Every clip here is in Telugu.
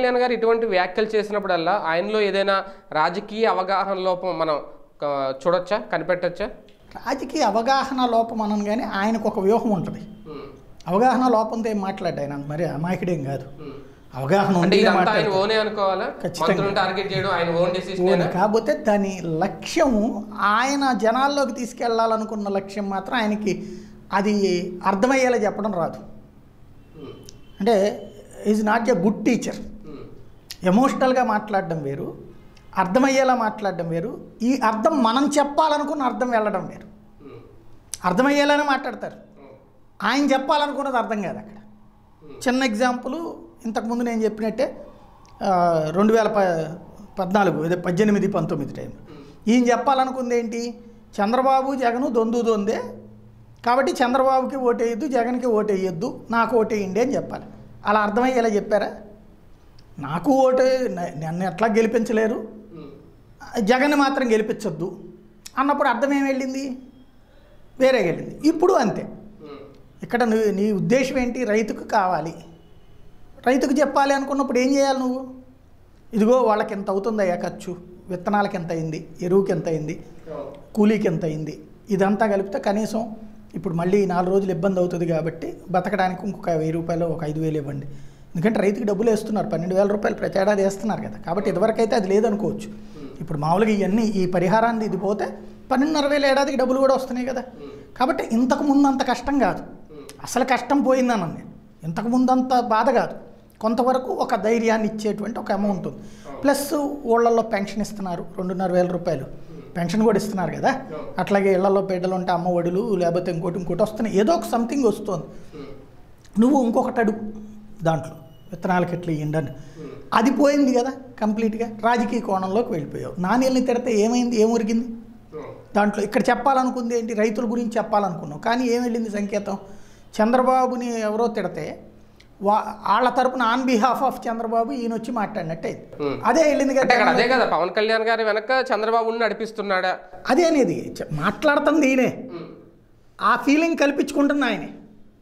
కళ్యాణ్ గారు ఇటువంటి వ్యాఖ్యలు చేసినప్పుడల్లా ఆయనలో ఏదైనా రాజకీయ అవగాహన లోపం మనం ఆ, చూడొచ్చా కనిపెట్టొచ్చా రాజకీయ అవగాహన లోపం అనను కానీ ఆయనకు ఒక వ్యూహం ఉంటుంది అవగాహన లోపంతో ఏం మాట్లాడ్డా ఆయన మరి అమాయకుడేం కాదు అవగాహన అంటే ఉంది ఇదంతా ఆయన మాట్లాడతాడు. ఓనే అనుకోవాలా ఖచ్చితంగా. మంత్రులను టార్గెట్ చేయడం ఆయన ఓన్ ఓన్ డెసిషన్ కాకపోతే దాని లక్ష్యము ఆయన జనాల్లోకి తీసుకెళ్లాలనుకున్న లక్ష్యం మాత్రం ఆయనకి అది అర్థమయ్యేలా చెప్పడం రాదు అంటే is not a good teacher ఎమోషనల్గా మాట్లాడడం వేరు అర్థమయ్యేలా మాట్లాడడం వేరు ఈ అర్థం మనం చెప్పాలనుకున్న అర్థం వెళ్ళడం వేరు అర్థమయ్యేలానే మాట్లాడతారు ఆయన చెప్పాలనుకున్నది అర్థం కాదు అక్కడ చిన్న ఎగ్జాంపుల్ ఇంతకుముందు నేను చెప్పినట్టే ఆ, రెండు వేల ప పద్నాలుగు అదే పద్దెనిమిది పంతొమ్మిది టైం ఈయన చెప్పాలనుకుంది ఏంటి చంద్రబాబు జగను దొందు దొందే కాబట్టి చంద్రబాబుకి ఓటేయద్దు జగన్కి ఓటేయద్దు నాకు ఓటేయండి అని చెప్పాలి అలా అర్థమయ్యేలా చెప్పారా నాకు ఓటు న- నన్ను ఎట్లా గెలిపించలేరు జగన్ మాత్రం గెలిపించొద్దు అన్నప్పుడు అర్థం ఏం వెళ్ళింది వేరే వెళ్ళింది ఇప్పుడు అంతే ఇక్కడ నువ్వు నీ ఉద్దేశం ఏంటి రైతుకు కావాలి రైతుకు చెప్పాలి అనుకున్నప్పుడు ఏం చేయాలి నువ్వు ఇదిగో వాళ్ళకి ఎంత అవుతుందయ్యా ఖర్చు విత్తనాలకి ఎంత అయింది ఎరువుకి ఎంత అయింది కూలీకి ఎంత అయింది ఇదంతా కలిపితే కనీసం ఇప్పుడు మళ్ళీ నాలుగు రోజులు ఇబ్బంది అవుతుంది కాబట్టి బతకడానికి ఇంకొక వెయ్యి రూపాయలు ఒక ఐదు వేలు ఇవ్వండి ఎందుకంటే రైతుకి డబ్బులు వేస్తున్నారు పన్నెండు వేల రూపాయలు ప్రతి ఏడాది వేస్తున్నారు కదా కాబట్టి ఇదివరకైతే అది లేదనుకోవచ్చు ఇప్పుడు మామూలుగా ఇవన్నీ ఈ పరిహారాన్ని ఇది పోతే పన్నెండున్నర వేల ఏడాదికి డబ్బులు కూడా వస్తున్నాయి కదా కాబట్టి ఇంతకు ముందు అంత కష్టం కాదు అసలు కష్టం పోయిందన్నాను నేను ఇంతకు ముందు అంత బాధ కాదు కొంతవరకు ఒక ధైర్యాన్ని ఇచ్చేటువంటి ఒక అమౌంట్ ఉంది ప్లస్ ఊళ్ళల్లో పెన్షన్ ఇస్తున్నారు రెండున్నర వేల రూపాయలు పెన్షన్ కూడా ఇస్తున్నారు కదా అట్లాగే ఇళ్లలో బిడ్డలు ఉంటే అమ్మ ఒడులు లేకపోతే ఇంకోటి ఇంకోటి వస్తున్నాయి ఏదో ఒక సంథింగ్ వస్తుంది నువ్వు ఇంకొకటి అడుగు దాంట్లో విత్తనాలకి ఎట్లా ఇయ్యండి అది పోయింది కదా కంప్లీట్గా రాజకీయ కోణంలోకి వెళ్ళిపోయావు నాణ్యల్ని తిడితే ఏమైంది ఏం ఉరిగింది దాంట్లో ఇక్కడ చెప్పాలనుకుంది ఏంటి రైతుల గురించి చెప్పాలనుకున్నావు కానీ ఏం వెళ్ళింది సంకేతం చంద్రబాబుని ఎవరో తిడితే వా వాళ్ళ తరపున ఆన్ బిహాఫ్ ఆఫ్ చంద్రబాబు ఈయన వచ్చి మాట్లాడినట్టే అదే వెళ్ళింది అంటే అక్కడ కదా అదే కదా పవన్ కళ్యాణ్ గారి వెనక చంద్రబాబుని నడిపిస్తున్నాడా అదే అనేది చ- మాట్లాడుతుంది ఈయనే ఆ ఫీలింగ్ కల్పించుకుంటుంది ఆయనే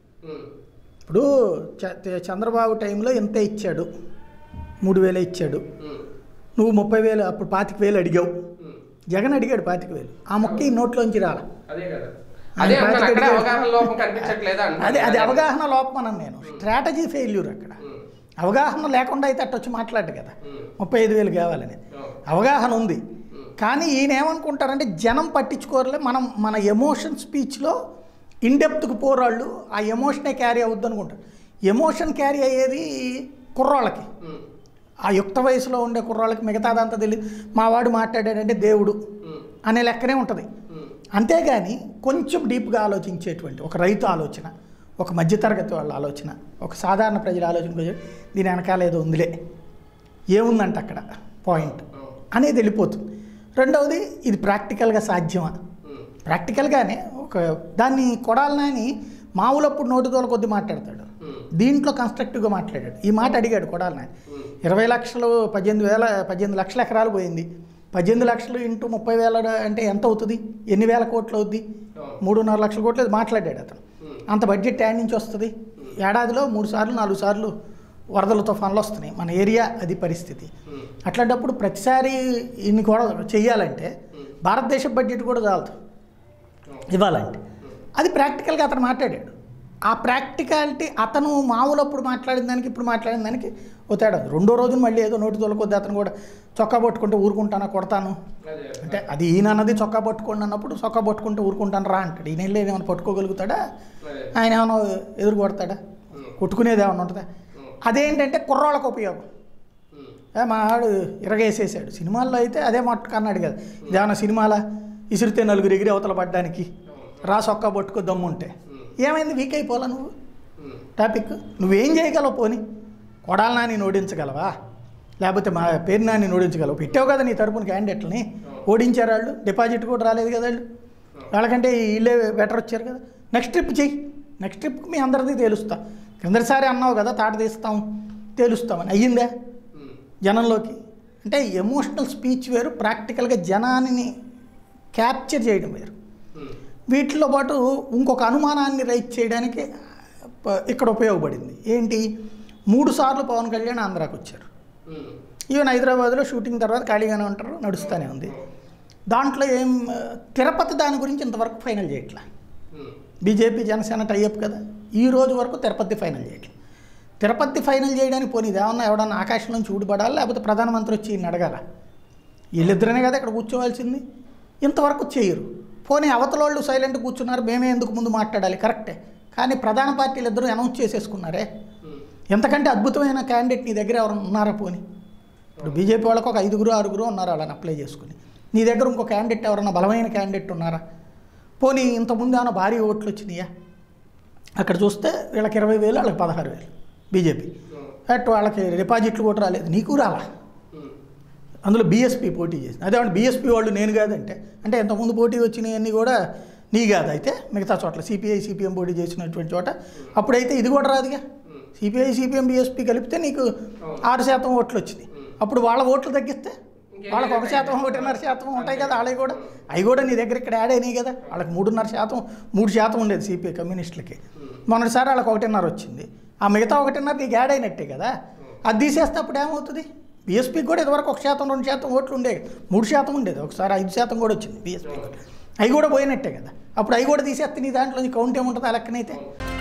ఇప్పుడు చ- చ- చంద్రబాబు టైంలో ఎంత ఇచ్చాడు మూడు వేలే ఇచ్చాడు నువ్వు ముప్పై వేలు అప్పుడు పాతిక వేలు అడిగావు జగన్ అడిగాడు పాతిక వేలు ఆ మొక్క ఈ నోట్లోంచి రాల అదే కదా ఆయన అదే అంటున్నాను, పాతిక అక్కడే అడిగాడు. అవగాహన లోపం కనిపించట్లేదా అంటున్నాను. అదే అది అవగాహన లోపం అన్నాను నేను స్ట్రాటజీ ఫెయిల్యూర్ అక్కడ అవగాహన లేకుండా అయితే అట్ట వచ్చి మాట్లాడు కదా ముప్పై ఐదు వేలు కావాలని అవగాహన ఉంది కానీ ఈయన ఏమనుకుంటారంటే జనం పట్టించుకోరలే మనం మన ఎమోషన్ స్పీచ్లో ఇన్డెప్త్కి పోరాళ్ళు ఆ ఎమోషనే క్యారీ అవుద్ది అనుకుంటారు ఎమోషన్ క్యారీ అయ్యేది కుర్రాళ్ళకి ఆ యుక్త వయసులో ఉండే కుర్రాళ్ళకి మిగతాదంతా తెలియదు మా వాడు మాట్లాడాడంటే దేవుడు అనే లెక్కనే ఉంటుంది అంతేగాని కొంచెం డీప్గా ఆలోచించేటువంటి ఒక రైతు ఆలోచన ఒక మధ్యతరగతి వాళ్ళ ఆలోచన ఒక సాధారణ ప్రజల ఆలోచన కొంచెం దీని వెనకాల ఏదో ఉందిలే ఏముందంట అక్కడ పాయింట్ అనేది వెళ్ళిపోతుంది రెండవది ఇది ప్రాక్టికల్గా సాధ్యమా ప్రాక్టికల్గానే ఒక దాన్ని కొడాలని మామూలప్పుడు నోటితోల కొద్ది మాట్లాడతాడు దీంట్లో కన్స్ట్రక్టివ్గా మాట్లాడాడు ఈ మాట అడిగాడు కొడాలని ఇరవై లక్షలు పద్దెనిమిది వేల పద్దెనిమిది లక్షల ఎకరాలు పోయింది పద్దెనిమిది లక్షలు ఇంటూ ముప్పై వేల అంటే ఎంత అవుతుంది ఎన్ని వేల కోట్లు అవుద్ది మూడున్నర లక్షల కోట్లు ఇది మాట్లాడాడు అతను అంత బడ్జెట్ యాడ్ నుంచి వస్తుంది ఏడాదిలో మూడు సార్లు నాలుగు సార్లు వరదల తుఫాన్లు వస్తున్నాయి మన ఏరియా అది పరిస్థితి అట్లాంటప్పుడు ప్రతిసారి ఇన్ని కూడా చెయ్యాలంటే భారతదేశ బడ్జెట్ కూడా చాలదు ఇవ్వాలంటే అది ప్రాక్టికల్గా అతను మాట్లాడాడు ఆ ప్రాక్టికాలిటీ అతను మామూలప్పుడు మాట్లాడిన దానికి ఇప్పుడు మాట్లాడిన దానికి ఓ తేడా ఉంది. రెండో రోజు మళ్ళీ ఏదో నోటి తొలకొద్ది అతను కూడా చొక్కా పట్టుకుంటే ఊరుకుంటానా కొడతాను అంటే అది ఈయన అన్నది చొక్కా పట్టుకోండి అన్నప్పుడు చొక్కా పట్టుకుంటే ఊరుకుంటాను రా అంటాడు ఈయన వెళ్ళి ఏమైనా పట్టుకోగలుగుతాడా ఆయన ఏమైనా ఎదురు కొడతాడా కొట్టుకునేది ఏమైనా ఉంటుందా అదేంటంటే కుర్రాళ్ళకు ఉపయోగం ఏ, మా ఆడు ఇరగేసేసాడు సినిమాల్లో అయితే అదే మట్టుకు అన్నాడు కదా ఇదేమన్నా సినిమాలా ఇసిరితే నలుగురు ఎగిరి అవతల పడ్డానికి రా సొక్కా పట్టుకో దమ్ముంటే ఏమైంది వీక్ అయిపోలా నువ్వు టాపిక్ నువ్వేం చేయగలవు పోని కొడాల నాని ఓడించగలవా లేకపోతే మా పేరు నాని ఓడించగలవు పెట్టావు కదా నీ తరపున క్యాండిడేట్లని ఓడించారు వాళ్ళు డిపాజిట్ కూడా రాలేదు కదా వాళ్ళు వాళ్ళకంటే వీళ్ళే బెటర్ వచ్చారు కదా నెక్స్ట్ ట్రిప్ చెయ్యి నెక్స్ట్ ట్రిప్కి మీ అందరిది తేలుస్తా కిందసారి అన్నావు కదా తాట తీస్తాం తేలుస్తామని అయ్యిందే జనంలోకి అంటే ఎమోషనల్ స్పీచ్ వేరు ప్రాక్టికల్గా జనాన్ని క్యాప్చర్ చేయడం వేరు వీటితో పాటు ఇంకొక అనుమానాన్ని రైట్ చేయడానికి ప- ఇక్కడ ఉపయోగపడింది ఏంటి మూడు సార్లు పవన్ కళ్యాణ్ ఆంధ్రాకి వచ్చారు ఈవెన్ హైదరాబాద్లో షూటింగ్ తర్వాత ఖాళీగానే ఉంటారు నడుస్తూనే ఉంది దాంట్లో ఏం ఆ, తిరుపతి దాని గురించి ఇంతవరకు ఫైనల్ చేయట్లా బీజేపీ జనసేన టైఅప్ కదా ఈ రోజు వరకు తిరుపతి ఫైనల్ చేయట్లేదు తిరుపతి ఫైనల్ చేయడానికి పోనీ ఇదేమన్నా ఎవడన్నా ఆకాశం నుంచి ఊడిపడాలి లేకపోతే ప్రధానమంత్రి వచ్చి ఈయన అడగాల వీళ్ళిద్దరనే కదా ఇక్కడ కూర్చోవాల్సింది ఇంతవరకు చేయరు పోనీ అవతల వాళ్ళు సైలెంట్ కూర్చున్నారు మేమే ఎందుకు ముందు మాట్లాడాలి కరెక్టే కానీ ప్రధాన పార్టీలు ఇద్దరు అనౌన్స్ చేసేసుకున్నారే ఎంతకంటే అద్భుతమైన క్యాండిడేట్ నీ దగ్గర ఎవరైనా ఉన్నారా పోనీ ఇప్పుడు బీజేపీ వాళ్ళకి ఒక ఐదుగురు ఆరుగురు ఉన్నారు వాళ్ళని అప్లై చేసుకుని నీ దగ్గర ఇంకో క్యాండిడేట్ ఎవరన్నా బలమైన క్యాండిడేట్ ఉన్నారా పోనీ ఇంతకుముందు ఏమైనా భారీ ఓట్లు వచ్చినాయా అక్కడ చూస్తే వీళ్ళకి ఇరవై వేలు వాళ్ళకి పదహారు వేలు బీజేపీ అటు వాళ్ళకి డిపాజిట్లు కూడా రాలేదు నీకు రాలా అందులో బీఎస్పీ పోటీ చేసింది అదే బీఎస్పీ వాళ్ళు నేను కాదంటే అంటే ఇంతకుముందు పోటీ వచ్చినవన్నీ కూడా నీ కాదు అయితే మిగతా చోట్ల సిపిఐ సిపిఎం పోటీ చేసినటువంటి చోట అప్పుడైతే ఇది కూడా రాదుగా సిపిఐ సిపిఎం బీఎస్పీ కలిపితే నీకు ఆరు శాతం ఓట్లు వచ్చినాయి అప్పుడు వాళ్ళ ఓట్లు తగ్గిస్తే వాళ్ళకి ఒక శాతం ఒకటిన్నర శాతం ఉంటాయి కదా వాళ్ళవి కూడా అవి కూడా నీ దగ్గర ఇక్కడ యాడ్ అయినాయి కదా వాళ్ళకి మూడున్నర శాతం మూడు శాతం ఉండేది సిపిఐ కమ్యూనిస్టులకి మొన్నటిసారి వాళ్ళకి ఒకటిన్నర వచ్చింది ఆ మిగతా ఒకటిన్నర నీకు యాడ్ అయినట్టే కదా అది తీసేస్తే అప్పుడు ఏమవుతుంది బీఎస్పీకి కూడా ఇదివరకు ఒక శాతం రెండు శాతం ఓట్లు ఉండేవి మూడు శాతం ఉండేది ఒకసారి ఐదు శాతం కూడా వచ్చింది బీఎస్పీ అవి కూడా పోయినట్టే కదా అప్పుడు అవి కూడా తీసేస్తే నీ దాంట్లో నీ కౌంట్ ఏముంటుంది ఆ లెక్కనైతే